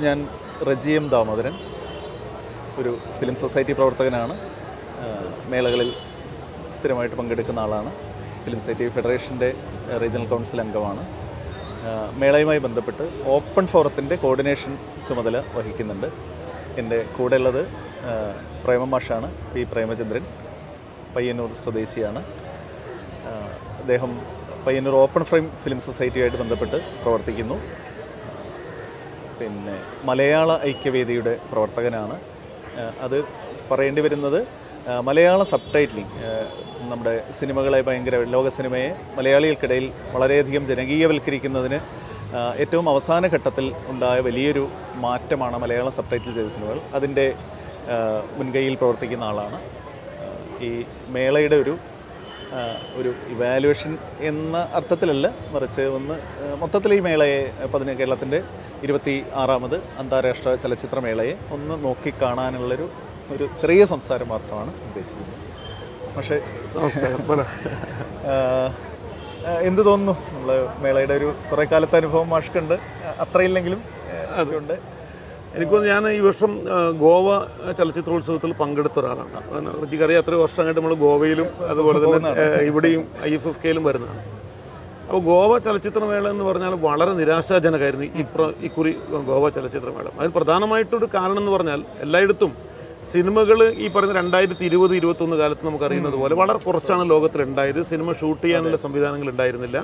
ഞാൻ റജി എം ദാമോദരൻ ഒരു film society പ്രവർത്തകനാണ് ആ, മേളകളിൽ സ്ഥിരമായിട്ട് പങ്കെടുക്കുന്ന ആളാണ് ഫിലിം സൊസൈറ്റി ഫെഡറേഷൻ്റെ റീജിയണൽ കൗൺസിൽ അംഗമാണ് ആ, മേളയുമായി ബന്ധപ്പെട്ട് ഓപ്പൺ ഫോറത്തിൻ്റെ കോർഡിനേഷൻ ചുമതല വഹിക്കുന്നുണ്ട് എൻ്റെ കൂടെയുള്ളത് ആ, പ്രേമ മാഷാണ് പി പ്രേമചന്ദ്രൻ പയ്യന്നൂർ സ്വദേശിയാണ് ആ, അദ്ദേഹം പയ്യന്നൂർ ഓപ്പൺ ഫ്രെയിം ഫിലിം സൊസൈറ്റിയുമായിട്ട് ബന്ധപ്പെട്ട് പ്രവർത്തിക്കുന്നു പിന്നെ മലയാള ഐക്യവേദിയുടെ പ്രവർത്തകനാണ് ആ, അത് പറയേണ്ടി വരുന്നത് ആ, മലയാള സബ് ടൈറ്റിലിംഗ് നമ്മുടെ സിനിമകളെ ഭയങ്കര ലോക സിനിമയെ മലയാളികൾക്കിടയിൽ വളരെയധികം ജനകീയവൽക്കരിക്കുന്നതിന് ആ, ഏറ്റവും അവസാന ഘട്ടത്തിൽ ഉണ്ടായ വലിയൊരു മാറ്റമാണ് മലയാള സബ് ടൈറ്റിൽ ചെയ്ത സിനിമകൾ അതിൻ്റെ ആ, മുൻകൈയിൽ പ്രവർത്തിക്കുന്ന ആളാണ് ആ, ഈ മേളയുടെ ഒരു ആ, ഒരു ഇവാലുവേഷൻ എന്ന അർത്ഥത്തിലല്ല മറിച്ച് ഒന്ന് ആ, മൊത്തത്തിൽ ഈ മേളയെ പതിന കേരളത്തിൻ്റെ ഇരുപത്തി ആറാമത് അന്താരാഷ്ട്ര ചലച്ചിത്ര മേളയെ ഒന്ന് നോക്കിക്കാണാനുള്ളൊരു ഒരു ചെറിയ സംസാരം മാത്രമാണ് ഉദ്ദേശിക്കുന്നത് പക്ഷേ ആ, ആ, എന്ത് തോന്നുന്നു നമ്മൾ മേളയുടെ ഒരു കുറേ കാലത്തെ അനുഭവം മാഷ്ക്കുണ്ട് അത്രയില്ലെങ്കിലും ആ, ഉണ്ട് എനിക്ക് തോന്നുന്നു ഞാൻ ഈ വർഷം ആ, ഗോവ ചലച്ചിത്രോത്സവത്തിൽ പങ്കെടുത്ത ഒരാളാണ് എനിക്കറിയാം എത്ര വർഷമായിട്ട് നമ്മൾ ഗോവയിലും അതുപോലെ തന്നെ ആ, ഇവിടെയും ഐ എഫ് എഫ് കെയിലും വരുന്നതാണ് അപ്പോൾ ഗോവ ചലച്ചിത്രമേള എന്ന് പറഞ്ഞാൽ വളരെ നിരാശാജനകമായിരുന്നു ഈ പ്ര ഇക്കുറി ഗോവ ചലച്ചിത്രമേള അതിന് പ്രധാനമായിട്ടൊരു കാരണം എന്ന് പറഞ്ഞാൽ എല്ലായിടത്തും സിനിമകൾ ഈ പറയുന്ന രണ്ടായിരത്തി ഇരുപത് ഇരുപത്തൊന്ന് കാലത്ത് നമുക്കറിയുന്നത് പോലെ വളരെ കുറച്ചാണ് ലോകത്തിൽ ഉണ്ടായത് സിനിമ ഷൂട്ട് ചെയ്യാനുള്ള സംവിധാനങ്ങൾ ഉണ്ടായിരുന്നില്ല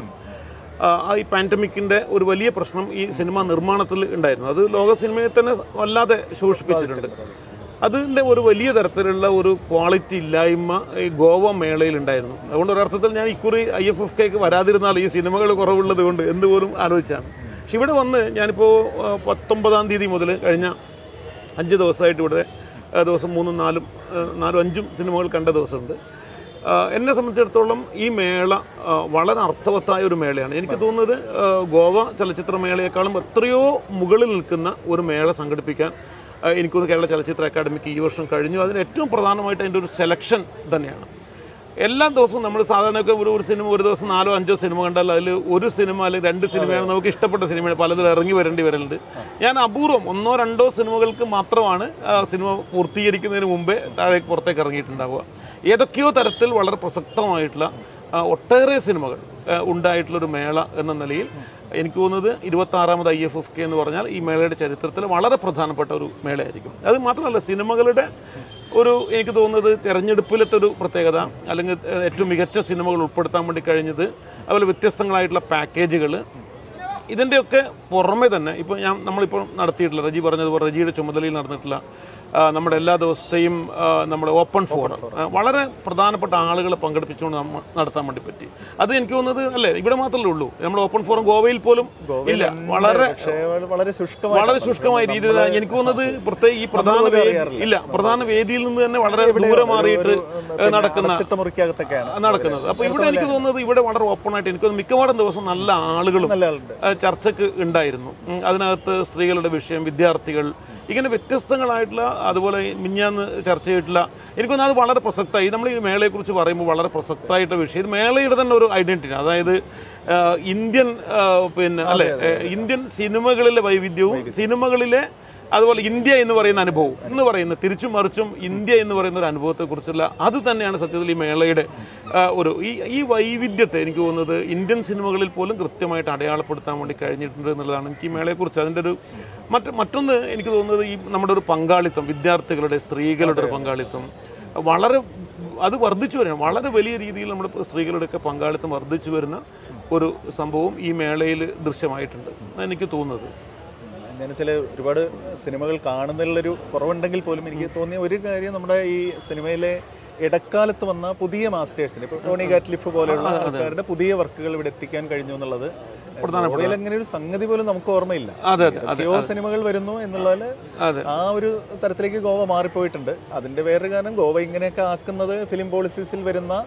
ആ ആ ഈ പാൻഡമിക്കിന്റെ ഒരു വലിയ പ്രശ്നം ഈ സിനിമ നിർമ്മാണത്തിൽ ഉണ്ടായിരുന്നു അത് ലോക സിനിമയെ തന്നെ വല്ലാതെ ശോഷിപ്പിച്ചിട്ടുണ്ട് അതിന്റെ ഒരു വലിയ തരത്തിലുള്ള ഒരു ക്വാളിറ്റി ഇല്ലായ്മ ഈ ഗോവ മേളയിൽ ഉണ്ടായിരുന്നു അതുകൊണ്ട് ഒരർത്ഥത്തിൽ ഞാൻ ഇക്കുറി ഐ എഫ് എഫ് കെക്ക് വരാതിരുന്നാൽ ഈ സിനിമകൾ കുറവുള്ളത് കൊണ്ട് എന്തുപോലും ആലോചിച്ചാണ് പക്ഷെ ഇവിടെ വന്ന് ഞാനിപ്പോൾ ആ, പത്തൊമ്പതാം തീയതി മുതൽ കഴിഞ്ഞ അഞ്ച് ദിവസമായിട്ട് ഇവിടെ ആ, ദിവസം മൂന്നും നാലും ആ, നാലും അഞ്ചും സിനിമകൾ കണ്ട ദിവസമുണ്ട് ആ, എന്നെ സംബന്ധിച്ചിടത്തോളം ഈ മേള ആ, വളരെ അർത്ഥവത്തായ ഒരു മേളയാണ് എനിക്ക് തോന്നുന്നത് ആ, ഗോവ ചലച്ചിത്ര മേളയെക്കാളും എത്രയോ മുകളിൽ നിൽക്കുന്ന ഒരു മേള സംഘടിപ്പിക്കാൻ ആ, എനിക്ക് തോന്നുന്നു കേരള ചലച്ചിത്ര അക്കാദമിക്ക് ഈ വർഷം കഴിഞ്ഞു അതിന് ഏറ്റവും പ്രധാനമായിട്ട് അതിൻ്റെ ഒരു സെലക്ഷൻ തന്നെയാണ് എല്ലാ ദിവസവും നമ്മൾ സാധാരണയൊക്കെ ഒരു ഒരു സിനിമ ഒരു ദിവസം നാലോ അഞ്ചോ സിനിമ കണ്ടാൽ അതിൽ ഒരു സിനിമ അല്ലെങ്കിൽ രണ്ട് സിനിമയാണ് നമുക്ക് ഇഷ്ടപ്പെട്ട സിനിമയാണ് പലതിൽ ഇറങ്ങി വരേണ്ടി വരലുണ്ട് ഞാൻ അപൂർവം ഒന്നോ രണ്ടോ സിനിമകൾക്ക് മാത്രമാണ് ആ, സിനിമ പൂർത്തീകരിക്കുന്നതിന് മുമ്പേ താഴേക്ക് പുറത്തേക്ക് ഇറങ്ങിയിട്ടുണ്ടാവുക ഏതൊക്കെയോ തരത്തിൽ വളരെ പ്രസക്തമായിട്ടുള്ള ആ, ഒട്ടേറെ സിനിമകൾ ആ, ഉണ്ടായിട്ടുള്ളൊരു മേള എന്ന നിലയിൽ എനിക്ക് തോന്നുന്നത് ഇരുപത്തി ആറാമത് ഐ എഫ് എഫ് കെ എന്ന് പറഞ്ഞാൽ ഈ മേളയുടെ ചരിത്രത്തിൽ വളരെ പ്രധാനപ്പെട്ട ഒരു മേളയായിരിക്കും അത് മാത്രമല്ല സിനിമകളുടെ ഒരു എനിക്ക് തോന്നുന്നത് തെരഞ്ഞെടുപ്പിലത്തെ ഒരു പ്രത്യേകത അല്ലെങ്കിൽ ഏഹ്, ഏറ്റവും മികച്ച സിനിമകൾ ഉൾപ്പെടുത്താൻ വേണ്ടി കഴിഞ്ഞത് അതുപോലെ വ്യത്യസ്തങ്ങളായിട്ടുള്ള പാക്കേജുകൾ ഇതിൻ്റെയൊക്കെ പുറമെ തന്നെ ഇപ്പോൾ ഞാൻ നമ്മളിപ്പോൾ നടത്തിയിട്ടുള്ള റജി പറഞ്ഞതുപോലെ റജിയുടെ ചുമതലയിൽ നടന്നിട്ടുള്ള ആ, നമ്മുടെ എല്ലാ ദിവസത്തെയും ആ, നമ്മുടെ ഓപ്പൺ ഫോറം ആ, വളരെ പ്രധാനപ്പെട്ട ആളുകളെ പങ്കെടുപ്പിച്ചുകൊണ്ട് നമ്മൾ നടത്താൻ വേണ്ടി പറ്റി അത് എനിക്ക് തോന്നുന്നത് അല്ലേ ഇവിടെ മാത്രമേ ഉള്ളൂ നമ്മുടെ ഓപ്പൺ ഫോറം ഗോവയിൽ പോലും ഇല്ല വളരെ പക്ഷേ വളരെ ശുഷ്കമായി വളരെ ശുഷ്കമായ രീതിയിൽ എനിക്ക് തോന്നുന്നത് പ്രത്യേക ഈ പ്രധാന വേദി ഇല്ല പ്രധാന വേദിയിൽ നിന്ന് തന്നെ വളരെ ദൂരെ മാറിയിട്ട് ഏഹ്, നടക്കുന്ന ചിട്ടമുറിക്കകത്തൊക്കെയാണ് നടക്കുന്നത് അപ്പൊ ഇവിടെ എനിക്ക് തോന്നുന്നത് ഇവിടെ വളരെ ഓപ്പൺ ആയിട്ട് എനിക്ക് തോന്നുന്നു മിക്കവാറും ദിവസം നല്ല ആളുകളും നല്ല ആളുണ്ട് ഏഹ്, ചർച്ചയ്ക്ക് ഉണ്ടായിരുന്നു ഉം, അതിനകത്ത് സ്ത്രീകളുടെ വിഷയം വിദ്യാർത്ഥികൾ ഇങ്ങനെ വ്യത്യസ്തങ്ങളായിട്ടുള്ള അതുപോലെ മിഞ്ഞാന്ന് ചർച്ച ചെയ്തിട്ടുള്ള എനിക്ക് തോന്നുന്നു അത് വളരെ പ്രസക്തമായി നമ്മൾ ഈ മേളയെക്കുറിച്ച് പറയുമ്പോൾ വളരെ പ്രസക്തമായിട്ടുള്ള വിഷയം ഇത് മേളയുടെ തന്നെ ഒരു ഐഡന്റിറ്റി അതായത് ഏഹ്, ഇന്ത്യൻ ഏഹ്, പിന്നെ അല്ലെ ഏഹ്, ഇന്ത്യൻ സിനിമകളിലെ വൈവിധ്യവും സിനിമകളിലെ അതുപോലെ ഇന്ത്യ എന്ന് പറയുന്ന അനുഭവം എന്ന് പറയുന്ന തിരിച്ചും മറിച്ചും ഇന്ത്യ എന്ന് പറയുന്ന ഒരു അനുഭവത്തെക്കുറിച്ചുള്ള അത് തന്നെയാണ് സത്യത്തിൽ ഈ മേളയുടെ ആ, ഒരു ഈ ഈ വൈവിധ്യത്തെ എനിക്ക് തോന്നുന്നത് ഇന്ത്യൻ സിനിമകളിൽ പോലും കൃത്യമായിട്ട് അടയാളപ്പെടുത്താൻ വേണ്ടി കഴിഞ്ഞിട്ടുണ്ട് എന്നുള്ളതാണ് എനിക്ക് ഈ മേളയെക്കുറിച്ച് അതിൻ്റെ ഒരു മറ്റ് മറ്റൊന്ന് എനിക്ക് തോന്നുന്നത് ഈ നമ്മുടെ ഒരു പങ്കാളിത്തം വിദ്യാർത്ഥികളുടെ സ്ത്രീകളുടെ ഒരു പങ്കാളിത്തം വളരെ അത് വർദ്ധിച്ചു വരികയാണ് വളരെ വലിയ രീതിയിൽ നമ്മുടെ സ്ത്രീകളുടെയൊക്കെ പങ്കാളിത്തം വർദ്ധിച്ചു വരുന്ന ഒരു സംഭവം ഈ മേളയിൽ ദൃശ്യമായിട്ടുണ്ട് എനിക്ക് തോന്നുന്നത് എന്ന് വെച്ചാൽ ഒരുപാട് സിനിമകൾ കാണുന്നതിലൊരു കുറവുണ്ടെങ്കിൽ പോലും എനിക്ക് തോന്നിയ ഒരു കാര്യം നമ്മുടെ ഈ സിനിമയിലെ ഇടക്കാലത്ത് വന്ന പുതിയ മാസ്റ്റേഴ്സിന് ഇപ്പോൾ ടോണി ഗാറ്റ്ലിഫ് പോലെയുള്ള ആൾക്കാരുടെ പുതിയ വർക്കുകൾ ഇവിടെ എത്തിക്കാൻ കഴിഞ്ഞു എന്നുള്ളത് ഗോവയിൽ അങ്ങനെ ഒരു സംഗതി പോലും നമുക്ക് ഓർമ്മയില്ല അതെ അതെ എത്രയോ സിനിമകൾ വരുന്നു എന്നുള്ളതിൽ അതെ ആ ഒരു തരത്തിലേക്ക് ഗോവ മാറിപ്പോയിട്ടുണ്ട് അതിന്റെ വേറൊരു കാരണം ഗോവ ഇങ്ങനെയൊക്കെ ആക്കുന്നത് ഫിലിം പോളിസീസിൽ വരുന്ന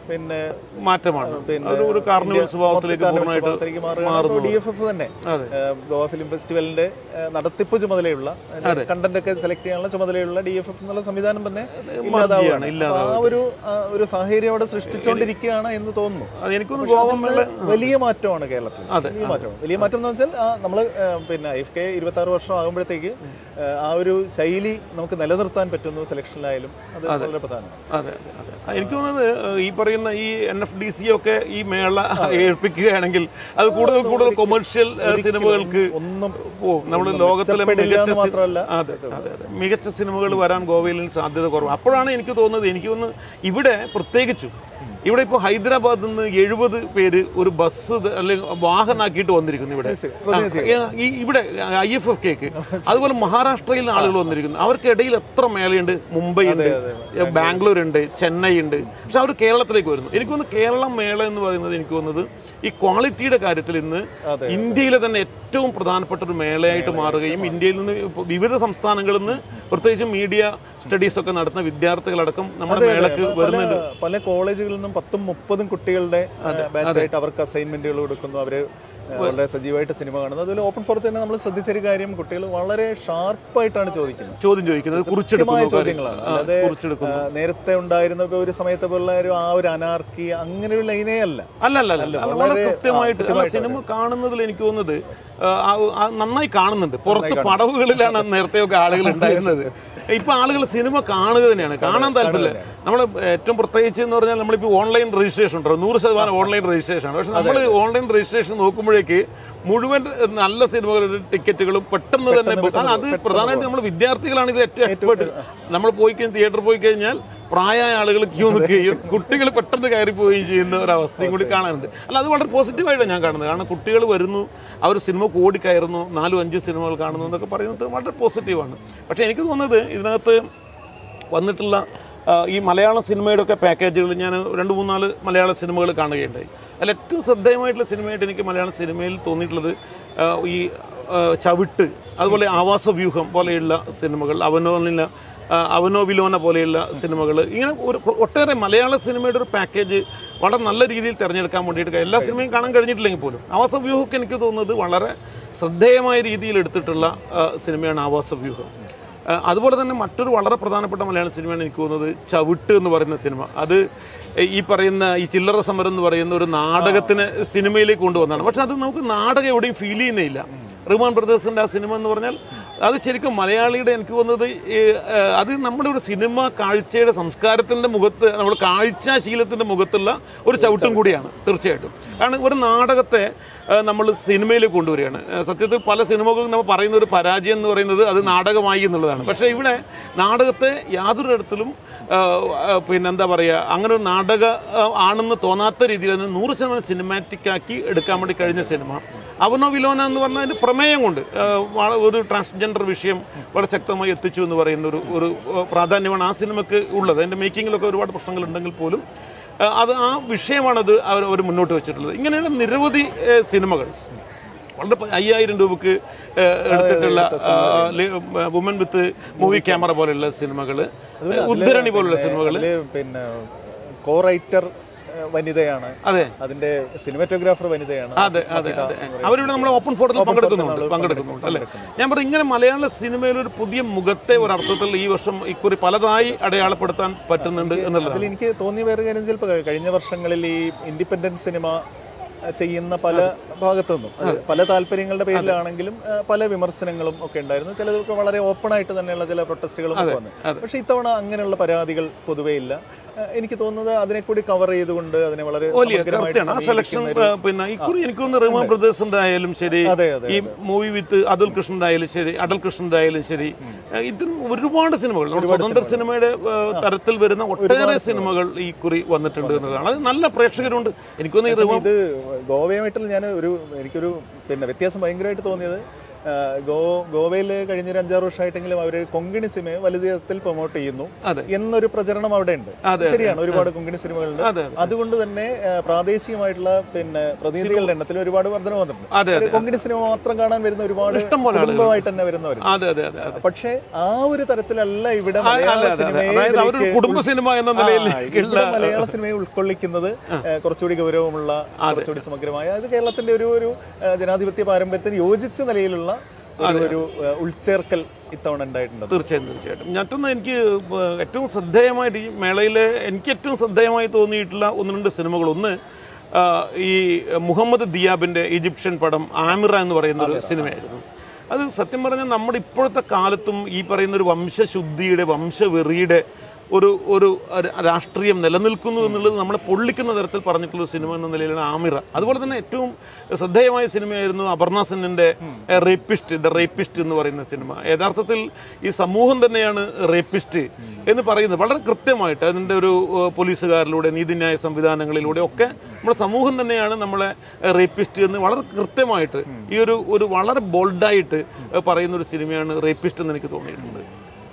പിന്നെ മാറ്റമാണ് പിന്നെ ഒരു ഒരു കാർണിവൽ ഇന്ത്യ സ്വഭാവത്തിലേക്ക് മൊത്തം പൂർണ്ണമായിട്ട് സ്വഭാവത്തിലേക്ക് മാറുകയാണ് ഡി എഫ് എഫ് തന്നെ അതെ. ഏഹ് ഗോവ ഫിലിം ഫെസ്റ്റിവലിന്റെ ഏഹ് നടത്തിപ്പ് ചുമതലയുള്ള കണ്ടന്റ് ഒക്കെ സെലക്ട് ചെയ്യാനുള്ള ചുമതലയുള്ള ഡി എഫ് എഫ് എന്നുള്ള സംവിധാനം തന്നെ ഇല്ലാതാവുകയാണ് ഇല്ലാതാവുകയാണ്. അപ്പൊ ആ ഒരു ആ ഒരു സാഹചര്യം അവിടെ സൃഷ്ടിച്ചുകൊണ്ടിരിക്കുകയാണ് എന്ന് തോന്നുന്നു അത് എനിക്കൊന്ന് ഗോവ മേള വലിയ മാറ്റമാണ് കേരളത്തിൽ വലിയ മാറ്റമാണ് വലിയ മാറ്റം എന്ന് വെച്ചാൽ നമ്മൾ പിന്നെ എഫ് കെ ഇരുപത്തി ആറ് വർഷം ആകുമ്പോഴത്തേക്ക് ഏഹ് ആ ഒരു ശൈലി നമുക്ക് നിലനിർത്താൻ പറ്റുന്നു സെലക്ഷനിലായാലും അത് വളരെ പ്രധാനമാണ് അതെ അതെ, അതെ ആ, എനിക്ക് തോന്നുന്നത് ഏഹ്, ഈ പറയുന്ന ഈ എൻ എഫ് ഡി സി ഒക്കെ ഈ മേള ഏൽപ്പിക്കുകയാണെങ്കിൽ അത് കൂടുതൽ കൂടുതൽ കൊമേഴ്ഷ്യൽ സിനിമകൾക്ക് ഒന്നും പോകും നമ്മൾ ലോകത്തിലെ മെച്ചപ്പെടില്ല മികച്ച എന്ന് സി- മാത്രമല്ല അതെ അതെ അതെ മികച്ച സിനിമകൾ വരാൻ ഗോവയിൽ സാധ്യത കുറവ് അപ്പോഴാണ് എനിക്ക് തോന്നുന്നത് എനിക്ക് തോന്നുന്നു ഇവിടെ പ്രത്യേകിച്ചും ഇവിടെ ഇപ്പോൾ ഹൈദരാബാദിൽ നിന്ന് എഴുപത് പേര് ഒരു ബസ് ഇത് അല്ലെങ്കിൽ വാഹനാക്കിയിട്ട് വന്നിരിക്കുന്നു ഇവിടെ ആ, ഈ ഇവിടെ ഐ എഫ് എഫ് കേക്ക് അതുപോലെ മഹാരാഷ്ട്രയിൽ നിന്ന് ആളുകൾ വന്നിരിക്കുന്നു അവർക്കിടയിൽ എത്ര മേളയുണ്ട് മുംബൈ ഉണ്ട് ബാംഗ്ലൂർ ഉണ്ട് ചെന്നൈ ഉണ്ട് പക്ഷെ അവർ കേരളത്തിലേക്ക് വരുന്നു എനിക്ക് തോന്നുന്നു കേരളം മേള എന്ന് പറയുന്നത് എനിക്ക് തോന്നുന്നത് ഈ ക്വാളിറ്റിയുടെ കാര്യത്തിൽ ഇന്ന് ഇന്ത്യയിലെ തന്നെ ഏറ്റവും പ്രധാനപ്പെട്ട ഒരു മേളയായിട്ട് മാറുകയും ഇന്ത്യയിൽ നിന്ന് ഇപ്പൊ വിവിധ സംസ്ഥാനങ്ങളിൽ നിന്ന് പ്രത്യേകിച്ചും മീഡിയ സ്റ്റഡീസ് ഒക്കെ നടത്തുന്ന വിദ്യാർത്ഥികളടക്കം നമ്മുടെ മേളക്ക് പല വരുന്നുണ്ട് പല കോളേജുകളിൽ നിന്നും പത്തും മുപ്പതും കുട്ടികളുടെ ബാച്ചായിട്ട് അവർക്ക് അസൈൻമെന്റുകൾ കൊടുക്കുന്നു അവര് ഏഹ്, വളരെ സജീവമായിട്ട് സിനിമ കാണുന്നു അതുപോലെ ഓപ്പൺ ഫോറത്തിൽ തന്നെ നമ്മൾ ശ്രദ്ധിച്ചൊരു കാര്യം കുട്ടികൾ വളരെ ഷാർപ്പായിട്ടാണ് ചോദിക്കുന്നത് ചോദ്യം ചോദിക്കുന്നത് കൃത്യമായ കുറിച്ചെടുക്കുന്നു ചോദ്യങ്ങളാണ് ആ, അല്ലാതെ കുറിച്ചെടുക്കുന്നു ഏഹ്, നേരത്തെ ഉണ്ടായിരുന്ന ഇപ്പൊ ഒരു സമയത്തെ പോലുള്ള ഒരു ആ ഒരു അനാർക്കി അങ്ങനെ ഒരു ലൈനേ അല്ല അല്ല അല്ല അല്ല അല്ല, വളരെ കൃത്യമായിട്ട് അല്ല, സിനിമ കാണുന്നതിൽ എനിക്ക് തോന്നുന്നത് ആ, ആ- ആ നന്നായി കാണുന്നുണ്ട് പുറത്ത് പടവുകളിലാണ് നേരത്തെയൊക്കെ ആളുകൾ ഉണ്ടായിരുന്നത് ഇപ്പൊ ആളുകൾ സിനിമ കാണുക തന്നെയാണ് കാണാൻ താല്പര്യമില്ല നമ്മൾ ഏറ്റവും പ്രത്യേകിച്ച് എന്ന് പറഞ്ഞാൽ നമ്മളിപ്പോൾ ഓൺലൈൻ രജിസ്ട്രേഷൻ ഉണ്ടോ നൂറ് ശതമാനം ഓൺലൈൻ രജിസ്ട്രേഷൻ ആണ് പക്ഷെ നമ്മൾ ഓൺലൈൻ രജിസ്ട്രേഷൻ നോക്കുമ്പോഴേക്ക് മുഴുവൻ നല്ല സിനിമകളുടെ ടിക്കറ്റുകളും പെട്ടെന്ന് തന്നെ book- കാരണം അത് പ്രധാനമായിട്ട് നമ്മൾ വിദ്യാർത്ഥികളാണ് ഇത് ഏറ്റവും എക്സ്പേർട്ട് നമ്മൾ പോയി കഴിഞ്ഞാൽ തിയേറ്ററിൽ പോയി കഴിഞ്ഞാൽ പ്രായമായ ആളുകൾ ക്യൂ നിൽക്കുകയും കുട്ടികൾ പെട്ടെന്ന് കയറി പോവുകയും ചെയ്യുന്ന ഒരു അവസ്ഥയും കൂടി കാണാനുണ്ട് അല്ല അത് വളരെ പോസിറ്റീവായിട്ടാണ് ഞാൻ കാണുന്നത് കാരണം കുട്ടികൾ വരുന്നു അവർ സിനിമ കൂടി കയറുന്നു നാലും അഞ്ച് സിനിമകൾ കാണുന്നു എന്നൊക്കെ പറയുന്നത് വളരെ പോസിറ്റീവാണ് പക്ഷേ എനിക്ക് തോന്നുന്നത് ഇതിനകത്ത് വന്നിട്ടുള്ള ആ, ഈ മലയാള സിനിമയുടെ ഒക്കെ പാക്കേജുകൾ ഞാൻ രണ്ട് മൂന്നാല് മലയാള സിനിമകൾ കാണുകയുണ്ടായി അതിൽ ഏറ്റവും ശ്രദ്ധേയമായിട്ടുള്ള സിനിമയായിട്ട് എനിക്ക് മലയാള സിനിമയിൽ തോന്നിയിട്ടുള്ളത് ആ, ഈ ആ, ചവിട്ട് അതുപോലെ ആവാസ വ്യൂഹം പോലെയുള്ള സിനിമകൾ അവനോനില ആ, അവനോ വിലോന പോലെയുള്ള സിനിമകൾ ഇങ്ങനെ ഒരു ഒട്ടേറെ മലയാള സിനിമയുടെ ഒരു പാക്കേജ് വളരെ നല്ല രീതിയിൽ തിരഞ്ഞെടുക്കാൻ വേണ്ടിയിട്ട് എല്ലാ സിനിമയും കാണാൻ കഴിഞ്ഞിട്ടില്ലെങ്കിൽ പോലും ആവാസ വ്യൂഹമൊക്കെ എനിക്ക് തോന്നുന്നത് വളരെ ശ്രദ്ധേയമായ രീതിയിൽ എടുത്തിട്ടുള്ള ആ, സിനിമയാണ് ആവാസ വ്യൂഹം ആ, അതുപോലെ തന്നെ മറ്റൊരു വളരെ പ്രധാനപ്പെട്ട മലയാള സിനിമയാണ് എനിക്ക് തോന്നുന്നത് ചവിട്ട് എന്ന് പറയുന്ന സിനിമ അത് ഈ പറയുന്ന ഈ ചില്ലറ സമരം എന്ന് പറയുന്ന ഒരു നാടകത്തിന് സിനിമയിലേക്ക് കൊണ്ടുവന്നതാണ് പക്ഷെ അത് നമുക്ക് നാടകം എവിടെയും ഫീൽ ചെയ്യുന്നില്ല റിമാൻ ബ്രദേഴ്സിന്റെ ആ സിനിമ എന്ന് പറഞ്ഞാൽ അത് ശരിക്കും മലയാളിയുടെ എനിക്ക് തോന്നുന്നത് ഈ, ആ, അത് നമ്മുടെ ഒരു സിനിമ കാഴ്ചയുടെ സംസ്കാരത്തിന്റെ മുഖത്ത് നമ്മുടെ കാഴ്ചാശീലത്തിന്റെ മുഖത്തുള്ള ഒരു ചവിട്ടും കൂടിയാണ് തീർച്ചയായിട്ടും കാരണം ഒരു നാടകത്തെ നമ്മൾ സിനിമയിലേക്ക് കൊണ്ടുവരികയാണ് ആ, സത്യത്തിൽ പല സിനിമകളും നമ്മൾ പറയുന്ന ഒരു പരാജയം എന്ന് പറയുന്നത് അത് നാടകമായി എന്നുള്ളതാണ് പക്ഷേ ഇവിടെ നാടകത്തെ യാതൊരു തരത്തിലും ആ, ആ, പിന്നെന്താ പറയുക അങ്ങനെ ഒരു നാടക ആ, ആണെന്ന് തോന്നാത്ത രീതിയിൽ അതിനെ നൂറ് ശതമാനം സിനിമാറ്റിക് ആക്കി എടുക്കാൻ വേണ്ടി കഴിഞ്ഞ സിനിമ അവനോ വിലോന എന്ന് പറഞ്ഞ അതിന്റെ പ്രമേയം കൊണ്ട് ആ, വള- ഒരു ട്രാൻസ്ജെൻഡർ വിഷയം വളരെ ശക്തമായി എത്തിച്ചു എന്ന് പറയുന്ന ഒരു ഒരു ആ, പ്രാധാന്യമാണ് ആ സിനിമയ്ക്ക് ഉള്ളത് അതിന്റെ മേക്കിങ്ങിലൊക്കെ ഒരുപാട് പ്രശ്നങ്ങൾ ഉണ്ടെങ്കിൽ പോലും ആ, അത് ആ വിഷയമാണത് അവർ അവർ മുന്നോട്ട് വെച്ചിട്ടുള്ളത് ഇങ്ങനെയുള്ള നിരവധി ഏ, സിനിമകൾ വളരെ പ- അയ്യായിരം രൂപക്ക് ഏ, എടുത്തിട്ടുള്ള വുമൻ വിത്ത് മൂവി ക്യാമറ പോലെയുള്ള സിനിമകൾ ഉദ്ധരണി പോലുള്ള സിനിമകൾ അതില് പിന്നെ കോ റൈറ്റർ വനിതയാണ് അതെ അതിന്റെ സിനിമാറ്റോഗ്രാഫർ വനിതയാണ് അതെ അതെ അതെ അവരിവിടെ നമ്മൾ ഓപ്പൺ ഫോട്ടോയിൽ പങ്കെടുക്കുന്നുണ്ട് പങ്കെടുക്കുന്നുണ്ട് അല്ലേ ഞാൻ പറഞ്ഞു ഇങ്ങനെ മലയാള സിനിമയിൽ ഒരു പുതിയ മുഖത്തെ ഒരർത്ഥത്തിൽ ഈ വർഷം ഇക്കുറി പലതായി അടയാളപ്പെടുത്താൻ പറ്റുന്നുണ്ട് എന്നുള്ളതാണ് അതിൽ എനിക്ക് തോന്നിയ വേറെ കാര്യം ചിലപ്പോൾ കഴിഞ്ഞ വർഷങ്ങളിൽ ഈ ഇൻഡിപെൻഡന്റ് സിനിമ അഹ് ചെയ്യുന്ന പല ഭാഗത്തു നിന്നും അത് പല താല്പര്യങ്ങളുടെ പേരിലാണെങ്കിലും അഹ് പല വിമർശനങ്ങളും ഒക്കെ ഉണ്ടായിരുന്നു ചിലതൊക്കെ വളരെ ഓപ്പൺ ആയിട്ട് തന്നെയുള്ള ചില പ്രൊട്ടസ്റ്റുകളും ഒക്കെ വന്നു പക്ഷെ ഇത്തവണ അങ്ങനെയുള്ള പരാതികൾ പൊതുവേ ഇല്ല അഹ് എനിക്ക് തോന്നുന്നത് അതിനെ കൂടി കവർ ചെയ്തുകൊണ്ട് അതിനെ വളരെ വലിയ സമഗ്രമായിട്ട് കറക്റ്റാണ് ആ സെലക്ഷൻ സമീപിക്കുന്ന ഒരു- പിന്നെ ഇക്കുറി എനിക്കൊന്ന് റഹ്മാൻ ബ്രദേഴ്സിന്റെ ആയാലും ശരി അതെ അതെ ഈ മൂവി വിത്ത് അതുൽ കൃഷ്ണന്റെ ആയാലും ശരി അടൽ കൃഷ്ണന്റെ ആയാലും ശരി ഏഹ് ഇതിന് ഒരുപാട് സിനിമകൾ നമ്മുടെ സ്വതന്ത്ര സിനിമയുടെ ഏഹ് തരത്തിൽ വരുന്ന ഒട്ടേറെ സിനിമകൾ ഈ കുറി വന്നിട്ടുണ്ട് എന്നുള്ളതാണ് അത് നല്ല പ്രേക്ഷകരുണ്ട് എനിക്കൊന്ന് ഈ റഹ്മാൻ ഇത് ഗോവയുമായിട്ടുള്ള ഞാൻ ഒരു എനിക്കൊരു പിന്നെ വ്യത്യാസം ഭയങ്കരമായിട്ട് തോന്നിയത് ആ, ഗോ ഗോവയിൽ കഴിഞ്ഞൊരു അഞ്ചാറ് വർഷമായിട്ടെങ്കിലും അവർ കൊങ്കിണി സിനിമയെ വലിയ തരത്തിൽ പ്രൊമോട്ട് ചെയ്യുന്നു അതെ. എന്നൊരു പ്രചരണം അവിടെ ഉണ്ട് അതെ, ശരിയാണ് ഒരുപാട് കൊങ്കിണി സിനിമകളുണ്ട് അതെ, അതുകൊണ്ട് തന്നെ ആ, പ്രാദേശികമായിട്ടുള്ള പിന്നെ പ്രതിനിധികളുടെ എണ്ണത്തിൽ ഒരുപാട് വർധന വന്നിട്ടുണ്ട് അതെ ഒരു കൊങ്കിണി സിനിമ മാത്രം കാണാൻ വരുന്ന ഒരുപാട് ഇഷ്ടംപോലെ ആളുകൾ. കുടുംബമായിട്ട് തന്നെ വരുന്നവർ അതെ അതെ അതെ അതെ പക്ഷേ ആ ഒരു തരത്തിലല്ല ഇവിടെ ആ, മലയാള അതെ, അതെ, അതെ. സിനിമയെ അതായത് അവരൊരു ഇതിലേക്ക് കുടുംബ സിനിമ എന്ന നിലയിൽ ആ, ഇവിടെ മലയാള സിനിമയെ ഉൾക്കൊള്ളിക്കുന്നത് ഏഹ്, കുറച്ചുകൂടി ഗൗരവമുള്ള കുറച്ചുകൂടി സമഗ്രമായ അത് കേരളത്തിന്റെ ഒരു ഒരു ഏഹ്, ജനാധിപത്യ പാരമ്പര്യത്തിന് യോജിച്ച നിലയിലുള്ള ഒരു ഒരു ഏഹ്, ഉൾച്ചേർക്കൽ ഇത്തവണ ഉണ്ടായിട്ടുണ്ട് തീർച്ചയായും തീർച്ചയായിട്ടും മറ്റൊന്ന് എനിക്ക് ഏഹ്, ഏറ്റവും ശ്രദ്ധേയമായിട്ട് ഈ മേളയിൽ എനിക്ക് ഏറ്റവും ശ്രദ്ധേയമായി തോന്നിയിട്ടുള്ള ഒന്ന് രണ്ട് സിനിമകൾ ഒന്ന് ആ, ഈ മുഹമ്മദ് ദിയാബിന്റെ ഈജിപ്ഷ്യൻ പടം ആമിറ എന്ന് പറയുന്ന ഒരു സിനിമയായിരുന്നു അത് സത്യം പറഞ്ഞാൽ നമ്മുടെ ഇപ്പോഴത്തെ കാലത്തും ഈ പറയുന്ന ഒരു വംശശുദ്ധിയുടെ വംശവെറിയുടെ ഒരു ഒരു ഒരു രാഷ്ട്രീയം നിലനിൽക്കുന്നു എന്നുള്ളത് നമ്മളെ പൊള്ളിക്കുന്ന തരത്തിൽ പറഞ്ഞിട്ടുള്ള ഒരു സിനിമ എന്ന നിലയിലാണ് ആമിറ അതുപോലെ തന്നെ ഏറ്റവും ശ്രദ്ധേയമായ സിനിമയായിരുന്നു അപർണ സെന്നിന്റെ റേപ്പിസ്റ്റ് ദ റേപ്പിസ്റ്റ് എന്ന് പറയുന്ന സിനിമ യഥാർത്ഥത്തിൽ ഈ സമൂഹം തന്നെയാണ് റേപ്പിസ്റ്റ് എന്ന് പറയുന്നത് വളരെ കൃത്യമായിട്ട് അതിൻ്റെ ഒരു ഏഹ്, പോലീസുകാരിലൂടെ നീതിന്യായ സംവിധാനങ്ങളിലൂടെ ഒക്കെ നമ്മുടെ സമൂഹം തന്നെയാണ് നമ്മളെ റേപ്പിസ്റ്റ് എന്ന് വളരെ കൃത്യമായിട്ട് ഈ ഒരു ഒരു വളരെ ബോൾഡായിട്ട് പറയുന്ന ഒരു സിനിമയാണ് റേപ്പിസ്റ്റ് എന്ന് എനിക്ക് തോന്നിയിട്ടുണ്ട്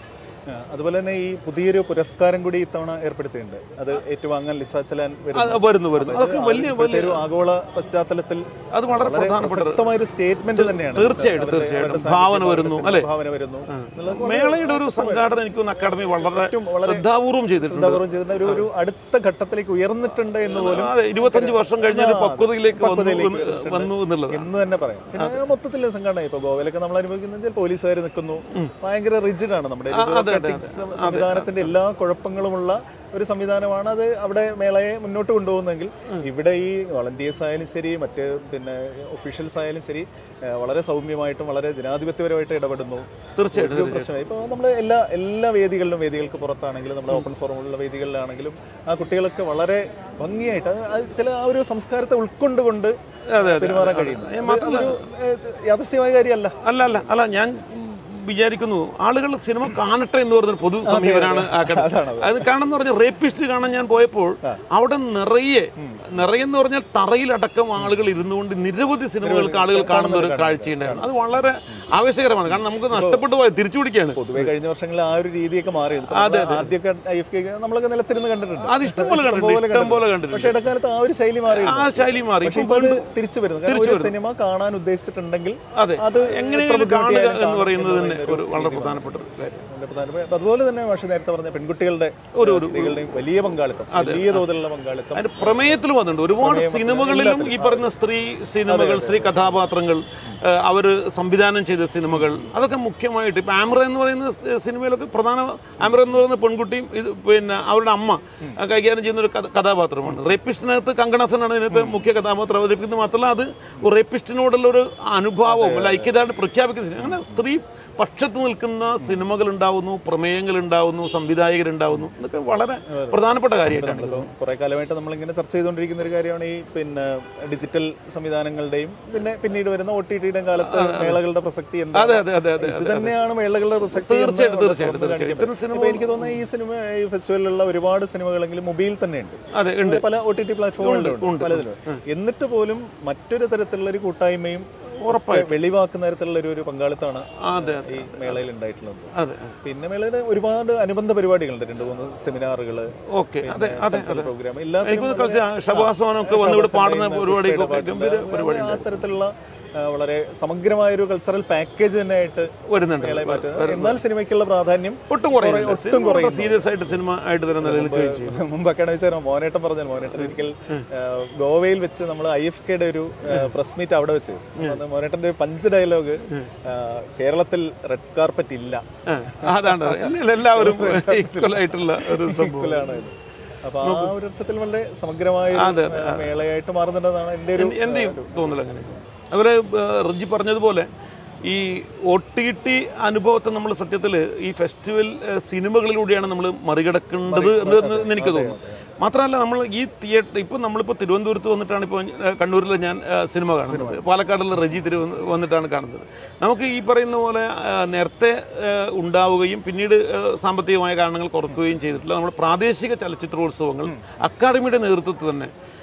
ആ, അതുപോലെ തന്നെ ഈ പുതിയൊരു പുരസ്കാരം കൂടി ഇത്തവണ ഏർപ്പെടുത്തിയിട്ടുണ്ട് അത് ഏറ്റുവാങ്ങാൻ ലിസ ചലാൻ അത് വരുന്നു വരുന്നു അതൊക്കെ വലിയ ഇപ്പോഴത്തെ ഒരു ആഗോള പശ്ചാത്തലത്തിൽ അത് വളരെ വളരെ പ്രധാനപ്പെട്ട പ്രസക്തമായ ഒരു സ്റ്റേറ്റ്മെന്റ് തന്നെയാണ് തീർച്ചയായിട്ടും, അവരുടെ- തീർച്ചയായിട്ടും. അവരുടെ ഭാവന സാന്നിധ്യം, വരുന്നു, അവരുടെ അല്ലേ? ഭാവന വരുന്നു എന്നുള്ളത് മേളയുടെ ഒരു സംഘാടനം എനിക്ക് തോന്നുന്നു അക്കാദമി വളരെ ശ്രദ്ധാപൂർവം ചെയ്തിട്ടുണ്ട് ശ്രദ്ധാപൂർവ്വം ചെയ്തിട്ട് ഒരു ഒരു അടുത്ത ഘട്ടത്തിലേക്ക് ഉയർന്നിട്ടുണ്ട് എന്ന് പോലും അതെ ഇരുപത്തഞ്ച് വർഷം കഴിഞ്ഞ ഒരു പക്വതയിലേക്ക് വന്നു പക്വതയിലേക്ക് എന്ന് വന്നു എന്നുള്ളത് എന്ന് തന്നെ പറയാം പിന്നെ മൊത്തത്തിൽ സംഘടന ഇപ്പൊ ഗോവയിലൊക്കെ നമ്മൾ അനുഭവിക്കുന്ന വെച്ചാൽ പോലീസുകാർ നിൽക്കുന്നു ഭയങ്കര റിജിഡ് ആണ് നമ്മുടെ ഒരു bureaucratic സം- സംവിധാനത്തിന്റെ എല്ലാ കുഴപ്പങ്ങളുമുള്ള ഒരു സംവിധാനമാണ് അത് അവിടെ മേളയെ മുന്നോട്ട് കൊണ്ടുപോകുന്നതെങ്കിൽ ഇവിടെ ഈ വളണ്ടിയേഴ്സ് ആയാലും ശരി മറ്റ് പിന്നെ ഒഫീഷ്യൽസ് ആയാലും ശരി ഏഹ് വളരെ സൗമ്യമായിട്ടും വളരെ ജനാധിപത്യപരമായിട്ട് ഇടപെടുന്നു തീർച്ചയായിട്ടും ഒരു പ്രശ്നമായി ഇപ്പോൾ നമ്മൾ എല്ലാ എല്ലാ വേദികളിലും വേദികൾക്ക് പുറത്താണെങ്കിലും നമ്മുടെ ഓപ്പൺ ഫോറമുള്ള വേദികളിലാണെങ്കിലും ആ കുട്ടികളൊക്കെ വളരെ ഭംഗിയായിട്ട് അത് അത് ചില ആ ഒരു സംസ്കാരത്തെ ഉൾക്കൊണ്ടുകൊണ്ട് അതെ, അതെ, പെരുമാറാൻ അതെ. കഴിയുന്നു ഏ, മാത്രമല്ല- അതൊരു, ഏ, യാദൃശ്ചികമായ കാര്യമല്ല അല്ല അല്ല അല്ല ഞാൻ വിചാരിക്കുന്നു ആളുകൾ സിനിമ കാണട്ടെ എന്ന് പറഞ്ഞ പൊതു സമീപനാണ് ആക്കണം അത് കാണുന്ന പറഞ്ഞാൽ റേപ്പിസ്റ്റ് കാണാൻ ഞാൻ പോയപ്പോൾ അവിടെ നിറയെ നിറയെന്ന് പറഞ്ഞാൽ തറയിലടക്കം ആളുകൾ ഇരുന്നുകൊണ്ട് നിരവധി സിനിമകൾക്ക് ആളുകൾ കാണുന്ന ഒരു കാഴ്ചയുണ്ടായിരുന്നു അത് വളരെ ആവശ്യകരമാണ് കാരണം നമുക്ക് നഷ്ടപ്പെട്ടു പോയത് തിരിച്ചു പിടിക്കുകയാണ് പൊതുവെ കഴിഞ്ഞ വർഷങ്ങളിൽ ആ ഒരു രീതിയൊക്കെ മാറി ആദ്യമൊക്കെ ഐ എഫ് കെ നമ്മളൊക്കെ നിലത്തിരുന്ന് കണ്ടിട്ടുണ്ട് അത് ഇഷ്ടംപോലെ കണ്ടിട്ടുണ്ട് ഇഷ്ടംപോലെ കണ്ടിട്ടുണ്ട് പക്ഷെ ഇടക്കാലത്ത് ആ ഒരു ശൈലി മാറി ആ ശൈലി മാറി പക്ഷെ ഇപ്പൊ അത് തിരിച്ചു വരുന്നു കാരണം ഒരു സിനിമ കാണാൻ ഉദ്ദേശിച്ചിട്ടുണ്ടെങ്കിൽ അതെ അത് എങ്ങനെയെങ്കിലും എത്ര കാണുക ബുദ്ധിമുട്ടിയായാലും എന്ന് പറയുന്നത് കാണുക തന്നെ എന്നൊരു ഒരു വളരെ പ്രധാനപ്പെട്ട ഒരു കാര്യം വളരെ പ്രധാനപ്പെട്ട അതുപോലെ തന്നെ പക്ഷെ നേരത്തെ പറഞ്ഞ പെൺകുട്ടികളുടെ സ്ത്രീകളുടെയും വലിയ പങ്കാളിത്തം വലിയ തോതിലുള്ള പങ്കാളിത്തം അതിന്റെ പ്രമേയത്തിലും അതുണ്ട് ഒരുപാട് സിനിമകളിലും ഈ പറയുന്ന സ്ത്രീ സിനിമകൾ സ്ത്രീ കഥാപാത്രങ്ങൾ ഏഹ്, അവര് സംവിധാനം ചെയ്ത സിനിമകൾ അതൊക്കെ മുഖ്യമായിട്ട് ഇപ്പൊ ആമ്ര എന്ന് പറയുന്ന സ് സിനിമയിലൊക്കെ പ്രധാന ആമ്ര എന്ന് പറയുന്ന പെൺകുട്ടിയും ഇത് പിന്നെ അവരുടെ അമ്മ ആ, കൈകാര്യം ചെയ്യുന്ന ഒരു കഥ- കഥാപാത്രമാണ് റേപ്പിസ്റ്റിനകത്ത് കങ്കണസനാണ് ഇതിനകത്ത് മുഖ്യ കഥാപാത്രം അവതരിപ്പിക്കുന്നത് മാത്രമല്ല അത് റേപ്പിസ്റ്റിനോടുള്ള ഒരു അനുഭാവവും അല്ല ഐക്യദാർഢ്യം പ്രഖ്യാപിക്കുന്ന സിനിമ അങ്ങനെ സ്ത്രീ പക്ഷത്ത് നിൽക്കുന്ന സിനിമകൾ ഉണ്ടാവുന്നു പ്രമേയങ്ങൾ ഉണ്ടാവുന്നു സംവിധായകരുണ്ടാവുന്നു ഇതൊക്കെ വളരെ പ്രധാനപ്പെട്ട കാര്യമായിട്ടാണ് നമ്മളിപ്പോ കുറെ കാലമായിട്ട് നമ്മളിങ്ങനെ ചർച്ച ചെയ്തുകൊണ്ടിരിക്കുന്ന ഒരു കാര്യമാണ് ഈ പിന്നെ ഡിജിറ്റൽ സംവിധാനങ്ങളുടെയും പിന്നെ പിന്നീട് വരുന്ന ഒ ടി ടിയുടെയും കാലത്ത് മേളകളുടെ പ്രസക്തി അതെ എന്താണ് അതെ അതെ അതെ ഇത് തന്നെയാണ് മേളകളുടെ പ്രസക്തി എന്ന് തീർച്ചയായിട്ടും, അവിടെ തീർച്ചയായിട്ടും, തുറന്ന് തീർച്ചയായിട്ടും. കാണിക്കുന്നത്. ഇത്തരം ഇപ്പൊ എനിക്ക് തോന്നുന്നത് ഈ സിനിമ ഈ ഫെസ്റ്റിവലിലുള്ള ഒരുപാട് സിനിമകളെങ്കിലും മൊബൈൽ തന്നെയുണ്ട് അതെ ഉണ്ട് പല ഒ ടി ടി പ്ലാറ്റ്ഫോമുകളിലുണ്ട് ഉണ്ട്. പലതിലും എന്നിട്ട് പോലും മറ്റൊരു തരത്തിലുള്ള ഒരു കൂട്ടായ്മയും ഉറപ്പായും വെളിവാക്കുന്ന തരത്തിലുള്ള ഒരു ഒരു പങ്കാളിത്തമാണ് അതെ ഈ മേളയിൽ ഉണ്ടായിട്ടുള്ളത് അതെ പിന്നെ മേളയുടെ ഒരുപാട് അനുബന്ധ പരിപാടികളുണ്ട് രണ്ട് മൂന്ന് സെമിനാറുകള് ഓക്കെ അതെ അതെ അതെ പ്രോഗ്രാം എനിക്ക് എല്ലാത്തിനും കളിച്ച ഷബാസോനൊക്കെ വന്ന് ഇവിടെ പാടുന്ന പരിപാടിയൊക്കെ പാട്ടുണ്ട്. ഗംഭീര പരിപാടി ആ തരത്തിലുള്ള ആ, വളരെ സമഗ്രമായ ഒരു കൾച്ചറൽ പാക്കേജ് തന്നെ ആയിട്ട് വരുന്നുണ്ട് മേളയെ മാറ്റുന്നത് എന്നാൽ സിനിമയ്ക്കുള്ള പ്രാധാന്യം ഒട്ടും കുറയുന്നില്ല ഒട്ടും സിനിമ കുറയുന്നു. സീരിയസ് ആയിട്ട് സിനിമ ആയിട്ട് തന്നെ നിലനിൽക്കുകയും ചെയ്യും മുമ്പൊക്കെയാണ് വെച്ചാൽ മോനേട്ടൻ പറഞ്ഞാൽ മോനേട്ടൻ ഒരിക്കൽ ആ, ഗോവയിൽ വെച്ച് നമ്മൾ ഐ എഫ് കെയുടെ ഒരു പ്രസ് മീറ്റ് അവിടെ വെച്ച് അന്ന് മോനേട്ടന്റെ ഒരു പഞ്ച് ഡയലോഗ് കേരളത്തിൽ റെഡ് കാർപ്പറ്റ് ഇല്ല ആ, അതാണ് എല്ലാ- എല്ലാവരും ഈക്വൽ ആയിട്ടുള്ള ഒരു സംഭവം ആണ് ഇത്. അപ്പൊ ആ ഒരു അർത്ഥത്തിൽ വളരെ സമഗ്രമായ ഒരു, അതെ, ആ, മേളയായിട്ട് മാറുന്നുണ്ടെന്നാണ് എന്റെ ഒരു എന്റെയും തോന്നൽ അങ്ങനെ അതുപോലെ ഏഹ്, റിജി പറഞ്ഞതുപോലെ ഈ ഒ ടി ടി അനുഭവത്തെ നമ്മൾ സത്യത്തിൽ ഈ ഫെസ്റ്റിവൽ ഏഹ്, സിനിമകളിലൂടെയാണ് നമ്മൾ മറികടക്കേണ്ടത് എന്ന് എന്ന് എനിക്ക് തോന്നുന്നു മാത്രമല്ല നമ്മൾ ഈ തിയേറ്റർ ഇപ്പം നമ്മളിപ്പോൾ തിരുവനന്തപുരത്ത് വന്നിട്ടാണ് ഇപ്പോൾ കണ്ണൂരിൽ ഞാൻ ഏഹ്, സിനിമ കാണുന്നത് പാലക്കാടുള്ള റജി തിരു വന്നിട്ടാണ് കാണുന്നത് നമുക്ക് ഈ പറയുന്ന പോലെ ഏഹ്, നേരത്തെ ഏഹ്, ഉണ്ടാവുകയും പിന്നീട് ഏഹ്, സാമ്പത്തികമായ കാരണങ്ങൾ കുറക്കുകയും ചെയ്തിട്ടുള്ള നമ്മുടെ പ്രാദേശിക ചലച്ചിത്രോത്സവങ്ങൾ അക്കാദമിയുടെ നേതൃത്വത്തിൽ തന്നെ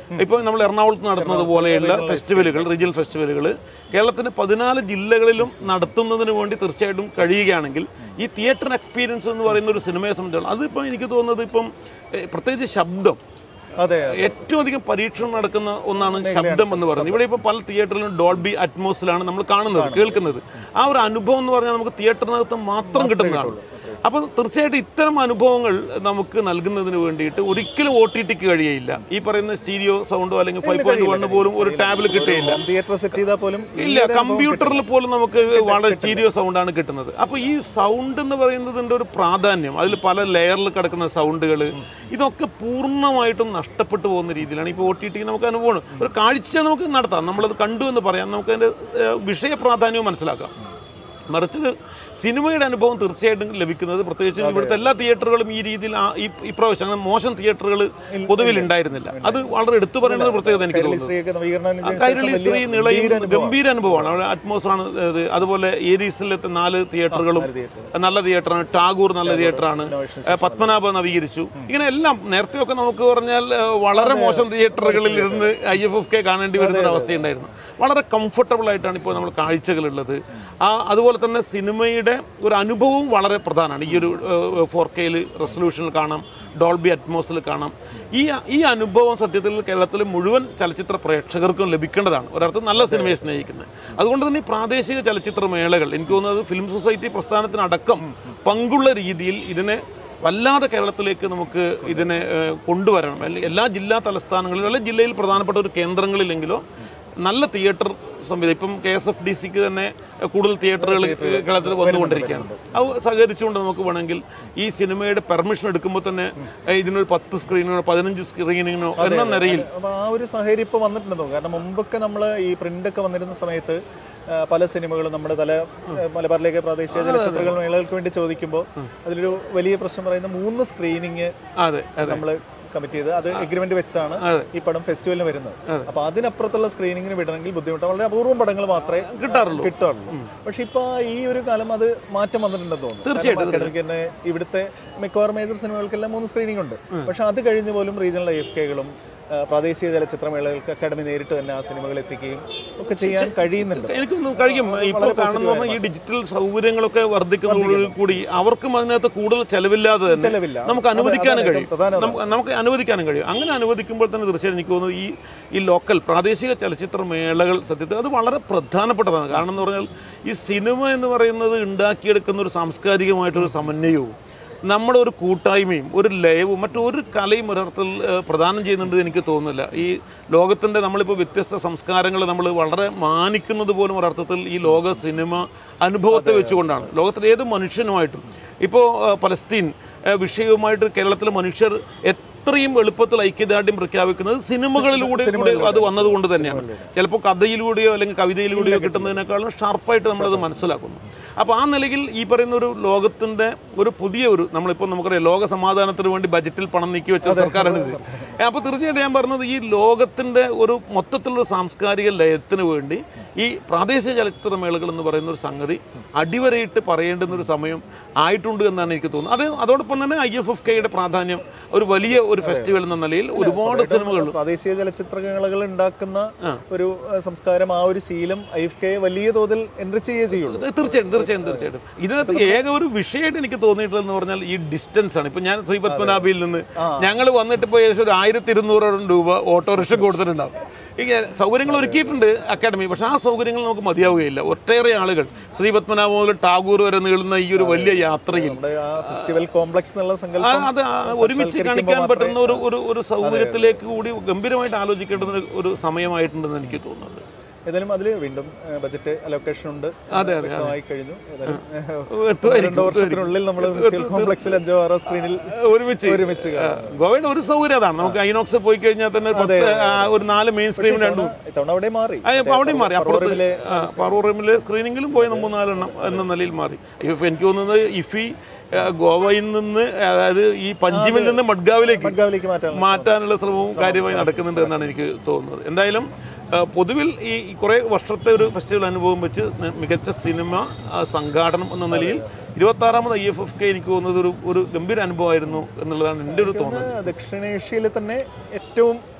ഇപ്പോൾ നമ്മൾ എറണാകുളത്ത് നടത്തുന്നത് പോലെയുള്ള ഫെസ്റ്റിവലുകൾ റീജിയൽ ഫെസ്റ്റിവലുകൾ കേരളത്തിന്റെ പതിനാല് ജില്ലകളിലും നടത്തുന്നതിന് വേണ്ടി തീർച്ചയായിട്ടും കഴിയുകയാണെങ്കിൽ ഈ തിയേറ്റർ എക്സ്പീരിയൻസ് എന്ന് പറയുന്ന ഒരു സിനിമയെ സംബന്ധിച്ചാണ് അതിപ്പം എനിക്ക് തോന്നുന്നത് ഇപ്പം ഏഹ്, പ്രത്യേകിച്ച് ശബ്ദം അതെ ഏറ്റവും അധികം പരീക്ഷണം നടക്കുന്ന ഒന്നാണ് ശബ്ദം എന്ന് പറയുന്നത് ഇവിടെ ഇപ്പോൾ പല തിയേറ്ററിലും ഡോൾബി അറ്റ്മോസിലാണ് നമ്മൾ കാണുന്നത് കേൾക്കുന്നത് ആ ഒരു അനുഭവം എന്ന് പറഞ്ഞാൽ നമുക്ക് തിയേറ്ററിനകത്ത് മാത്രം കിട്ടുന്നതാണ് അപ്പോൾ തീർച്ചയായിട്ടും ഇത്തരം അനുഭവങ്ങൾ നമുക്ക് നൽകുന്നതിന് വേണ്ടിയിട്ട് ഒരിക്കലും ഒ ടി ടിക്ക് കഴിയയില്ല ഈ പറയുന്ന സ്റ്റീരിയോ സൗണ്ടോ അല്ലെങ്കിൽ ഫൈവ് പോയിന്റ് വണ്ണ് പോലും ഒരു ടാബിൽ കിട്ടുകയില്ല തിയേറ്റർ സെറ്റ് ചെയ്താൽ പോലും ഇല്ല കമ്പ്യൂട്ടറിൽ പോലും നമുക്ക് വളരെ സ്റ്റീരിയോ സൗണ്ടാണ് കിട്ടുന്നത് അപ്പോൾ ഈ സൗണ്ട് എന്ന് പറയുന്നതിന്റെ ഒരു പ്രാധാന്യം അതിൽ പല ലെയറിൽ കിടക്കുന്ന സൗണ്ടുകൾ ഇതൊക്കെ പൂർണ്ണമായിട്ടും നഷ്ടപ്പെട്ടു പോകുന്ന രീതിയിലാണ് ഇപ്പോൾ ഒ ടി ടി നമുക്ക് അനുഭവമാണ് ഒരു കാഴ്ച നമുക്ക് നടത്താം നമ്മളത് കണ്ടു എന്ന് പറയാം നമുക്ക് അതിന്റെ ഏഹ്, വിഷയ പ്രാധാന്യവും മനസ്സിലാക്കാം മറിച്ച് സിനിമയുടെ അനുഭവം തീർച്ചയായിട്ടും ലഭിക്കുന്നത് പ്രത്യേകിച്ച് ഇവിടുത്തെ എല്ലാ തിയേറ്ററുകളും ഈ രീതിയിൽ ആ- ഈ ഇപ്രാവശ്യം അങ്ങനെ മോശം തിയേറ്ററുകൾ പൊതുവിൽ ഉണ്ടായിരുന്നില്ല അത് വളരെ എടുത്തു പറയേണ്ടത് പ്രത്യേകത എനിക്ക് തോന്നുന്നു ശ്രീയൊക്കെ നവീകരണത്തിന് ശേഷം കൈരളി വലിയ ശ്രീ നിളയും ഗംഭീര അനുഭവമാണ്. ഗംഭീര അനുഭവമാണ് അവിടെ അറ്റ്മോസ്ഫിയർ ആണ് ഇത്. അതുപോലെ ഏരീസിലത്തെ നാല് തിയേറ്ററുകളും നല്ല തിയേറ്ററാണ് ടാഗൂർ നല്ല തിയേറ്ററാണ് ഏഹ് പത്മനാഭ നവീകരിച്ചു ഇങ്ങനെ എല്ലാം നേരത്തെയൊക്കെ നമുക്ക് പറഞ്ഞാൽ ഏഹ് വളരെ മോശം തിയേറ്ററുകളിൽ ഇരുന്ന് ഐ എഫ് എഫ് കെ കാണേണ്ടി വരുന്ന ഒരു അവസ്ഥയുണ്ടായിരുന്നു വളരെ കംഫർട്ടബിൾ ആയിട്ടാണ് ഇപ്പോൾ നമ്മൾ കാഴ്ചകളുള്ളത് ആ അതുപോലെ തന്നെ സിനിമയുടെ ഒരു അനുഭവവും വളരെ പ്രധാനമാണ് ഈ ഒരു ഫോർ കെയിൽ റെസൊല്യൂഷനിൽ കാണാം ഡോൾബി അറ്റ്മോസിൽ കാണാം ഈ ഈ അനുഭവം സത്യത്തിൽ കേരളത്തിലെ മുഴുവൻ ചലച്ചിത്ര പ്രേക്ഷകർക്കും ലഭിക്കേണ്ടതാണ് ഒരർത്ഥം നല്ല സിനിമയെ സ്നേഹിക്കുന്നത് അതുകൊണ്ട് തന്നെ ഈ പ്രാദേശിക ചലച്ചിത്ര മേളകൾ എനിക്ക് തോന്നുന്നത് ഫിലിം സൊസൈറ്റി പ്രസ്ഥാനത്തിനടക്കം പങ്കുള്ള രീതിയിൽ ഇതിനെ വല്ലാതെ കേരളത്തിലേക്ക് നമുക്ക് ഇതിനെ ഏഹ്, കൊണ്ടുവരണം അല്ലെങ്കിൽ എല്ലാ ജില്ലാ തലസ്ഥാനങ്ങളിലും അല്ലെങ്കിൽ ജില്ലയിൽ പ്രധാനപ്പെട്ട ഒരു കേന്ദ്രങ്ങളിലെങ്കിലോ നല്ല തിയേറ്റർ സംവിധാനം ഇപ്പം കെ എസ് എഫ് ഡി സിക്ക് തന്നെ കൂടുതൽ തിയേറ്ററുകൾ കേരളത്തിൽ വന്നുകൊണ്ടിരിക്കുകയാണ് അത് സഹകരിച്ചുകൊണ്ട് നമുക്ക് വേണമെങ്കിൽ ഈ സിനിമയുടെ പെർമിഷൻ എടുക്കുമ്പോൾ തന്നെ ഏഹ്, ഇതിനൊരു പത്ത് സ്ക്രീനിനോ പതിനഞ്ച് സ്ക്രീനിങ്ങിനോ എന്ന നിലയിൽ അപ്പൊ ആ ഒരു സാഹചര്യം ഇപ്പൊ വന്നിട്ടുണ്ടെന്ന് തോന്നുന്നു കാരണം മുമ്പൊക്കെ നമ്മൾ ഈ പ്രിന്റ് ഒക്കെ വന്നിരുന്ന സമയത്ത് ആ, പല സിനിമകളും നമ്മുടെ തല ആ, മലബാറിലേക്ക് പ്രാദേശിക ചലച്ചിത്രങ്ങൾ മേളകൾക്ക് വേണ്ടി ചോദിക്കുമ്പോൾ അതിലൊരു വലിയ പ്രശ്നം പറയുന്ന മൂന്ന് സ്ക്രീനിങ് അതെ അതെ നമ്മൾ കമ്മിറ്റ് ചെയ്ത് അത് എഗ്രിമെന്റ് വെച്ചാണ് അതെ. ഈ പടം ഫെസ്റ്റിവലിന് വരുന്നത് അപ്പൊ അതിനപ്പുറത്തുള്ള സ്ക്രീനിങ്ങിന് വിടണമെങ്കിൽ ബുദ്ധിമുട്ടാണ് വളരെ അപൂർവം പടങ്ങൾ മാത്രമേ കിട്ടാറുള്ളൂ കിട്ടാറുള്ളൂ പക്ഷെ ഇപ്പൊ ഈ ഒരു കാലം അത് മാറ്റം വന്നിട്ടുണ്ടെന്ന് തോന്നുന്നു തീർച്ചയായിട്ടും, കാരണം academic തന്നെ ഇവിടുത്തെ മിക്കവാറും മേജർ സിനിമകൾക്കെല്ലാം മൂന്ന് സ്ക്രീനിംഗ് ഉണ്ട് പക്ഷെ അത് കഴിഞ്ഞ് പോലും റീജിയണൽ ഐ എഫ് കെകളും പ്രാദേശിക ചലച്ചിത്രമേളകൾക്ക് അക്കാദമി നേരിട്ട് തന്നെ ആ സിനിമകൾ എത്തിക്കുകയും ഒക്കെ ചെയ്യാൻ കഴിയുന്നുണ്ട് എനിക്കൊന്നും കഴിയും ഇപ്പോൾ കാണുന്ന പറഞ്ഞാൽ ഈ ഡിജിറ്റൽ സൗകര്യങ്ങളൊക്കെ വർദ്ധിക്കുന്നതോടു കൂടി അവർക്കും അതിനകത്ത് കൂടുതൽ ചെലവില്ലാതെ തന്നെ ചെലവില്ല നമുക്ക് അനുവദിക്കാനും അതാണ് കഴിയും പ്രധാനം നമുക്ക് നമുക്ക് അനുവദിക്കാനും കഴിയും അങ്ങനെ അനുവദിക്കുമ്പോൾ തന്നെ തീർച്ചയായും എനിക്ക് തോന്നുന്നത് ഈ ഈ ലോക്കൽ പ്രാദേശിക ചലച്ചിത്ര മേളകൾ സത്യത്തിൽ അത് വളരെ പ്രധാനപ്പെട്ടതാണ് കാരണം എന്ന് പറഞ്ഞാൽ ഈ സിനിമ എന്ന് പറയുന്നത് ഉണ്ടാക്കിയെടുക്കുന്ന ഒരു സാംസ്കാരികമായിട്ടൊരു സമന്വയവും നമ്മുടെ ഒരു കൂട്ടായ്മയും ഒരു ലയവും മറ്റൊരു കലയും ഒരർത്ഥത്തിൽ ഏഹ്, പ്രദാനം ചെയ്യുന്നുണ്ട് എനിക്ക് തോന്നുന്നില്ല ഈ ലോകത്തിൻ്റെ നമ്മളിപ്പോൾ വ്യത്യസ്ത സംസ്കാരങ്ങൾ നമ്മൾ വളരെ മാനിക്കുന്നത് പോലും ഒരർത്ഥത്തിൽ ഈ ലോക സിനിമ അനുഭവത്തെ വെച്ചുകൊണ്ടാണ് ലോകത്തിലെ ഏത് മനുഷ്യനുമായിട്ടും ഇപ്പോൾ പലസ്തീൻ ഏഹ്, വിഷയവുമായിട്ട് കേരളത്തിലെ മനുഷ്യർ എത്രയും എളുപ്പത്തിൽ ഐക്യദാർഢ്യം പ്രഖ്യാപിക്കുന്നത് സിനിമകളിലൂടെ കൂടി അത് വന്നതുകൊണ്ട് തന്നെയാണ് ചിലപ്പോൾ കഥയിലൂടെയോ അല്ലെങ്കിൽ കവിതയിലൂടെയോ കിട്ടുന്നതിനേക്കാളും ഷാർപ്പായിട്ട് നമ്മളത് മനസ്സിലാക്കുന്നു അപ്പോൾ ആ നിലയിൽ ഈ പറയുന്ന ഒരു ലോകത്തിന്റെ ഒരു പുതിയ ഒരു നമ്മളിപ്പോൾ നമുക്കറിയാം ലോക സമാധാനത്തിന് വേണ്ടി ബജറ്റിൽ പണം നീക്കി വെച്ച സർക്കാരാണ് ഇത് അപ്പോൾ തീർച്ചയായിട്ടും ഞാൻ പറഞ്ഞത് ഈ ലോകത്തിന്റെ ഒരു മൊത്തത്തിലുള്ള സാംസ്കാരിക ലയത്തിന് വേണ്ടി ഈ പ്രാദേശിക ചലച്ചിത്ര മേളകൾ എന്ന് പറയുന്ന ഒരു സംഗതി അടിവരയിട്ട് പറയേണ്ടുന്ന ഒരു സമയം ആയിട്ടുണ്ട് എന്നാണ് എനിക്ക് തോന്നുന്നത് അത് അതോടൊപ്പം തന്നെ ഐ എഫ് എഫ് കെയുടെ പ്രാധാന്യം ഒരു വലിയ ഒരു ഫെസ്റ്റിവൽ എന്ന നിലയിൽ ഒരുപാട് സിനിമകൾ പ്രാദേശിക ചലച്ചിത്രമേളകൾ ഉണ്ടാക്കുന്ന ഒരു ആ, സംസ്കാരം ആ ഒരു ശീലം ഐ എഫ് കെ വലിയ തോതിൽ എൻട്രിച്ച് ചെയ്യുകയേ ചെയ്യുള്ളൂ തീർച്ചയായിട്ടും തീർച്ചയായും തീർച്ചയായിട്ടും ഇതിനകത്ത് ഏക ഒരു വിഷയമായിട്ട് എനിക്ക് തോന്നിയിട്ടുള്ളതെന്ന് പറഞ്ഞാൽ ഈ ഡിസ്റ്റൻസ് ആണ് ഇപ്പൊ ഞാൻ ശ്രീ പത്മനാഭിയിൽ നിന്ന് ഞങ്ങൾ വന്നിട്ട് ഇപ്പോൾ ഏകദേശം ഒരു ആയിരത്തി ഇരുന്നൂറോളം രൂപ ഓട്ടോറിക്ഷ കൊടുത്തിട്ടുണ്ടാവും ഇങ്ങനെ സൗകര്യങ്ങൾ ഒരുക്കിയിട്ടുണ്ട് അക്കാഡമി പക്ഷെ ആ സൗകര്യങ്ങൾ നമുക്ക് മതിയാവുകയില്ല ഒട്ടേറെ ആളുകൾ ശ്രീ പത്മനാഭ മുതൽ ടാഗൂർ വരെ നീളുന്ന ഈ ഒരു വലിയ യാത്രയിൽ നമ്മുടെ ആ ഫെസ്റ്റിവൽ കോംപ്ലക്സ് എന്നുള്ള ആ, സങ്കല്പം അത് ആ ഒരുമിച്ച് കാണിക്കാൻ പറ്റുന്ന ഒരു ഒരു ഒരു സൗകര്യത്തിലേക്ക് കൂടി ഗംഭീരമായിട്ട് ആലോചിക്കേണ്ടുന്ന ഒരു- ഒരു സമയമായിട്ടുണ്ടെന്ന് എനിക്ക് തോന്നുന്നത് ഏതായാലും അതിൽ വീണ്ടും ബജറ്റ് അലോക്കേഷൻ ഉണ്ട് അതെ, അതെ, വ്യക്തമായി കഴിഞ്ഞു ഏതായാലും എത്തുമായിരിക്കും, രണ്ടു വർഷത്തിനുള്ളിൽ നമ്മൾ ഫെസ്റ്റിവൽ കോംപ്ലക്സിൽ അഞ്ചോ ആറോ സ്ക്രീനിൽ ഒരുമിച്ച് ഒരുമിച്ച് കാണാം. ഗോവയുടെ ഒരു സൗകര്യം അതാണ് നമുക്ക് ഐനോക്സ് പോയി കഴിഞ്ഞാൽ തന്നെ ഒരു പത്ത് ആ, ഒരു നാല് മെയിൻ സ്ക്രീൻ രണ്ടും ഇത്തവണ അവിടെ മാറി ആ, ഇപ്പൊ അവിടെയും മാറി അപ്പുറത്ത് പറവൂരിലെ പറവൂറിലെ സ്ക്രീനിങ്ങിലും പോയി നമ്മൾ നാലെണ്ണം എന്ന നിലയിൽ മാറി ഇപ്പൊ എനിക്ക് തോന്നുന്നത് ഇഫി ആ, ഗോവയിൽ നിന്ന് അതായത് ഈ പഞ്ചിമിൽ നിന്ന് മഡ്ഗാവിലേക്ക് മഡ്ഗാവിലേക്ക് മാറ്റാൻ മാറ്റാനുള്ള ശ്രമവും കാര്യമായി നടക്കുന്നുണ്ട് എന്നാണ് എനിക്ക് തോന്നുന്നത് എന്തായാലും ആ, പൊതുവിൽ ഈ ഈ കുറേ വർഷത്തെ ഒരു ഫെസ്റ്റിവൽ അനുഭവം വെച്ച് ന- മികച്ച സിനിമ ആ, സംഘാടനം എന്ന നിലയിൽ ഇരുപത്തി ആറാമത് ഐ എഫ് എഫ് കെ എനിക്ക് തോന്നുന്നത് ഒരു ഒരു ഗംഭീര അനുഭവമായിരുന്നു എന്നുള്ളതാണ് എൻ്റെ ഒരു തോന്നൽ ദക്ഷിണേഷ്യയിൽ തന്നെ ഏറ്റവും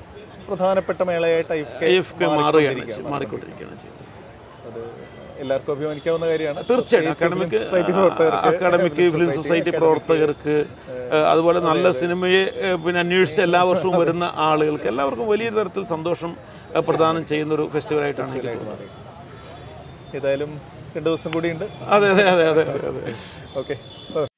പ്രധാനപ്പെട്ട മേളയായിട്ട് ഐ ഐ എഫ് കെ മാറുകയാണ് ചെയ്തത്, മാറിക്കൊണ്ടിരിക്കുകയാണ് ചെയ്തത് അത് എല്ലാവർക്കും അഭിമാനിക്കാവുന്ന കാര്യമാണ് തീർച്ചയായും പ്രത്യേകിച്ച് അക്കാഡമിക് ഫിലിം സൊസൈറ്റി പ്രവർത്തകർക്ക് അക്കാഡമിക് ഫിലിം സൊസൈറ്റി പ്രവർത്തകർക്ക് ഏഹ്, അതുപോലെ നല്ല സിനിമയെ ഏഹ്, പിന്നെ അന്വേഷിച്ച് എല്ലാ വർഷവും വരുന്ന ആളുകൾക്ക് എല്ലാവർക്കും വലിയ തരത്തിൽ സന്തോഷം ഏഹ്, പ്രദാനം ചെയ്യുന്ന ഒരു ഫെസ്റ്റിവലായിട്ടാണ് എനിക്ക് തോന്നുന്നത് ഏതായാലും രണ്ട് ദിവസം കൂടിയുണ്ട് അതെ അതെ അതെ അതെ അതെ ഓക്കെ സാർ